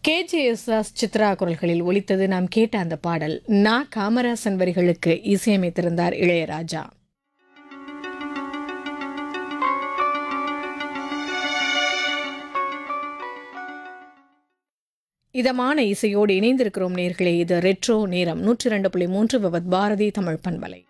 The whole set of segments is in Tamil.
கேஜேஎஸ்எஸ் சித்ரா குரல்களில் ஒலித்தது நாம் கேட்ட அந்த பாடல் நா காமராசன் வரிகளுக்கு இசையமைத்திருந்தார் இளையராஜா இதமான இசையோடு இணைந்திருக்கிறோம் நேர்களே இது ரெட்ரோ நேரம் நூற்றி ரெண்டு புள்ளி மூன்று விவத் பாரதி தமிழ் பண்பலை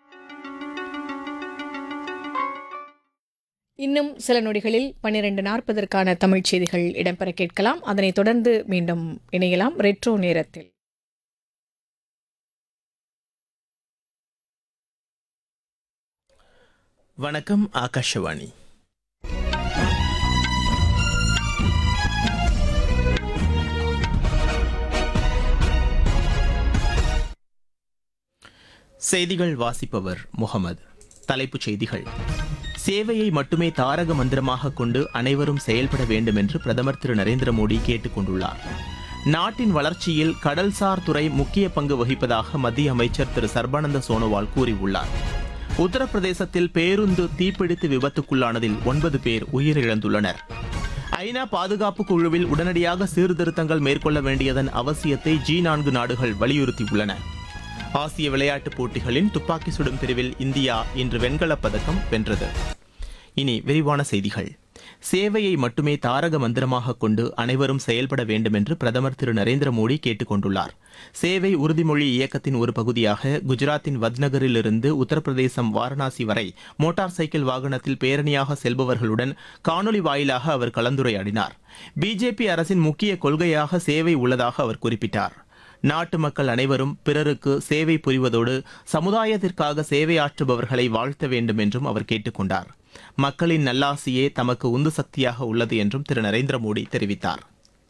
இன்னும் சில நொடிகளில் பன்னிரண்டு நாற்பதற்கான தமிழ்ச் செய்திகள் இடம்பெற கேட்கலாம் அதனைத் தொடர்ந்து மீண்டும் இணையலாம் ரெட்ரோ நேரத்தில் வணக்கம் ஆகாஷவாணி செய்திகள் வாசிப்பவர் முகமது தலைப்புச் செய்திகள் சேவையை மட்டுமே தாரக மந்திரமாக கொண்டு அனைவரும் செயல்பட வேண்டும் என்று பிரதமர் திரு நரேந்திர மோடி கேட்டுக் கொண்டுள்ளார் நாட்டின் வளர்ச்சியில் கடல்சார் துறை முக்கிய பங்கு வகிப்பதாக மத்திய அமைச்சர் திரு சர்பானந்த சோனோவால் கூறியுள்ளார் உத்தரப்பிரதேசத்தில் பேருந்து தீப்பிடித்து விபத்துக்குள்ளானதில் ஒன்பது பேர் உயிரிழந்துள்ளனர் ஐநா பாதுகாப்பு குழுவில் உடனடியாக சீர்திருத்தங்கள் மேற்கொள்ள வேண்டியதன் அவசியத்தை ஜி நான்கு நாடுகள் வலியுறுத்தியுள்ளன ஆசிய விளையாட்டுப் போட்டிகளின் துப்பாக்கி சுடும் பிரிவில் இந்தியா இன்று வெண்கலப் பதக்கம் வென்றது இனி விரிவான செய்திகள் சேவையை மட்டுமே தாரக மந்திரமாக கொண்டு அனைவரும் செயல்பட வேண்டும் என்று பிரதமர் திரு நரேந்திர மோடி கேட்டுக் கொண்டுள்ளார் சேவை உறுதிமொழி இயக்கத்தின் ஒரு பகுதியாக குஜராத்தின் வத்நகரிலிருந்து உத்தரப்பிரதேசம் வாரணாசி வரை மோட்டார் சைக்கிள் வாகனத்தில் பேரணியாக செல்பவர்களுடன் காணொலி வாயிலாக அவர் கலந்துரையாடினார் பிஜேபி அரசின் முக்கிய கொள்கையாக சேவை உள்ளதாக அவர் குறிப்பிட்டார் நாட்டு மக்கள் அனைவரும் பிறருக்கு சேவை புரிவதோடு சமுதாயத்திற்காக சேவையாற்றுபவர்களை வாழ்த்த வேண்டும் என்றும் அவர் கேட்டுக்கொண்டார் மக்களின் நல்லாசியே தமக்கு உந்து சக்தியாக உள்ளது என்றும் திரு நரேந்திர மோடி தெரிவித்தார்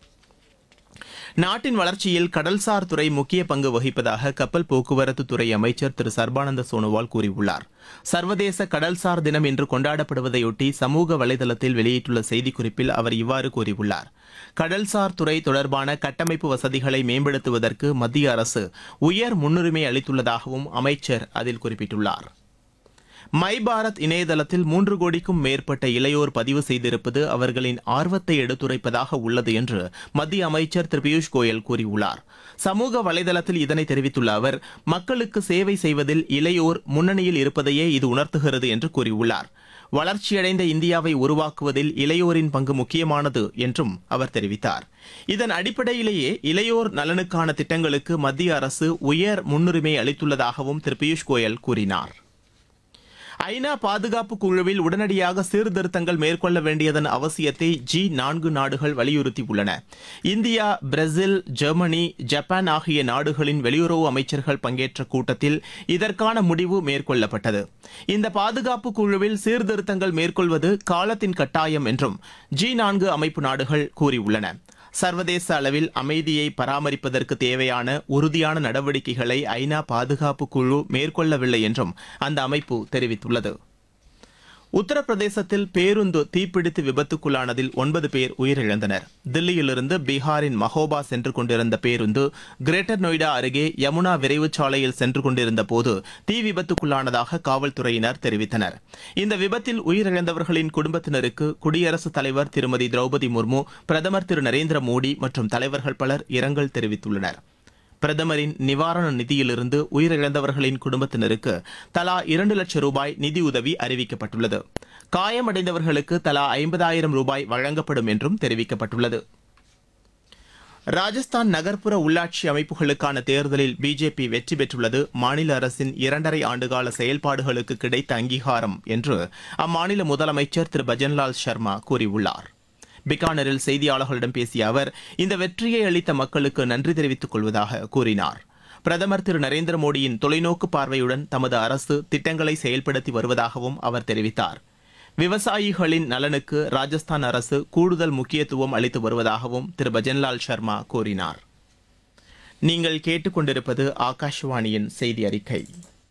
நாட்டின் வளர்ச்சியில் கடல்சார் துறை முக்கிய பங்கு வகிப்பதாக கப்பல் போக்குவரத்து துறை அமைச்சர் திரு சர்பானந்த சோனோவால் கூறியுள்ளார் சர்வதேச கடல்சார் தினம் இன்று கொண்டாடப்படுவதையொட்டி சமூக வலைதளத்தில் வெளியிட்டுள்ள செய்திக்குறிப்பில் அவர் இவ்வாறு கூறியுள்ளார் கடல்சார் துறை தொடர்பான கட்டமைப்பு வசதிகளை மேம்படுத்துவதற்கு மத்திய அரசு உயர் முன்னுரிமை அளித்துள்ளதாகவும் அமைச்சர் அதில் குறிப்பிட்டுள்ளார் மை பாரத் இணையதளத்தில் மூன்று கோடிக்கும் மேற்பட்ட இளையோர் பதிவு செய்திருப்பது அவர்களின் ஆர்வத்தை எடுத்துரைப்பதாக உள்ளது என்று மத்திய அமைச்சர் திரு பியூஷ் கோயல் கூறியுள்ளார் சமூக வலைதளத்தில் இதனை தெரிவித்துள்ள அவர் மக்களுக்கு சேவை செய்வதில் இளையோர் முன்னணியில் இருப்பதையே இது உணர்த்துகிறது என்று கூறியுள்ளார் வளர்ச்சியடைந்த இந்தியாவை உருவாக்குவதில் இளையோரின் பங்கு முக்கியமானது என்றும் அவர் தெரிவித்தார் இதன் அடிப்படையிலேயே இளையோர் நலனுக்கான திட்டங்களுக்கு மத்திய அரசு உயர் முன்னுரிமை அளித்துள்ளதாகவும் திரு பியூஷ் கோயல் கூறினார் ஐநா பாதுகாப்பு குழுவில் உடனடியாக சீர்திருத்தங்கள் மேற்கொள்ள வேண்டியதன் அவசியத்தை ஜி நான்கு நாடுகள் வலியுறுத்தியுள்ளன இந்தியா பிரேசில் ஜெர்மனி ஜப்பான் ஆகிய நாடுகளின் வெளியுறவு அமைச்சர்கள் பங்கேற்ற கூட்டத்தில் இதற்கான முடிவு மேற்கொள்ளப்பட்டது இந்த பாதுகாப்பு குழுவில் சீர்திருத்தங்கள் மேற்கொள்வது காலத்தின் கட்டாயம் என்றும் ஜி நான்கு அமைப்பு நாடுகள் கூறியுள்ளன சர்வதேச அளவில் அமைதியை பராமரிப்பதற்கு தேவையான உறுதியான நடவடிக்கைகளை ஐநா பாதுகாப்பு குழு மேற்கொள்ளவில்லை என்றும் அந்த அமைப்பு தெரிவித்துள்ளது உத்தரப்பிரதேசத்தில் பேருந்து தீப்பிடித்து விபத்துக்குள்ளானதில் ஒன்பது பேர் உயிரிழந்தனர் தில்லியிலிருந்து பீகாரின் மஹோபா சென்று கொண்டிருந்த பேருந்து கிரேட்டர் நொய்டா அருகே யமுனா விரைவுச் சாலையில் சென்று கொண்டிருந்த போது தீ விபத்துக்குள்ளானதாக காவல்துறையினர் தெரிவித்தனர் இந்த விபத்தில் உயிரிழந்தவர்களின் குடும்பத்தினருக்கு குடியரசுத் தலைவர் திருமதி திரௌபதி முர்மு பிரதமர் திரு நரேந்திர மோடி மற்றும் தலைவர்கள் பலர் இரங்கல் தெரிவித்துள்ளனர் பிரதமரின் நிவாரண நிதியிலிருந்து உயிரிழந்தவர்களின் குடும்பத்தினருக்கு தலா இரண்டு லட்சம் ரூபாய் நிதியுதவி அறிவிக்கப்பட்டுள்ளது காயமடைந்தவர்களுக்கு தலா ஐம்பதாயிரம் ரூபாய் வழங்கப்படும் என்றும் தெரிவிக்கப்பட்டுள்ளது ராஜஸ்தான் நகர்ப்புற உள்ளாட்சி அமைப்புகளுக்கான தேர்தலில் பிஜேபி வெற்றி பெற்றுள்ளது மாநில அரசின் இரண்டரை ஆண்டுகால செயல்பாடுகளுக்கு கிடைத்த அங்கீகாரம் என்று அம்மாநில முதலமைச்சர் திரு பஜன்லால் சர்மா கூறியுள்ளார் பிகானரில் செய்தியாளர்களிடம் பேசிய அவர் இந்த வெற்றியை அளித்த மக்களுக்கு நன்றி தெரிவித்துக் கொள்வதாக கூறினார் பிரதமர் திரு நரேந்திர மோடியின் தொலைநோக்கு பார்வையுடன் தமது அரசு திட்டங்களை செயல்படுத்தி வருவதாகவும் அவர் தெரிவித்தார் விவசாயிகளின் நலனுக்கு ராஜஸ்தான் அரசு கூடுதல் முக்கியத்துவம் அளித்து வருவதாகவும் திரு பஜன்லால் சர்மா கூறினார் நீங்கள் கேட்டுக்கொண்டிருப்பது ஆகாஷவாணியின் செய்தி அறிக்கை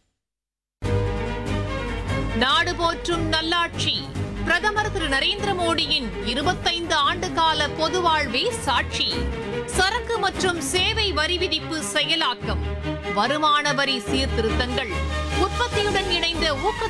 நாடு போற்றும் நல்லாட்சி பிரதமர் திரு நரேந்திர மோடியின் இருபத்தைந்து ஆண்டு கால பொது வாழ்வே சாட்சி சரக்கு மற்றும் சேவை வரி விதிப்பு செயலாக்கம் வருமான வரி சீர்திருத்தங்கள் உற்பத்தியுடன் இணைந்த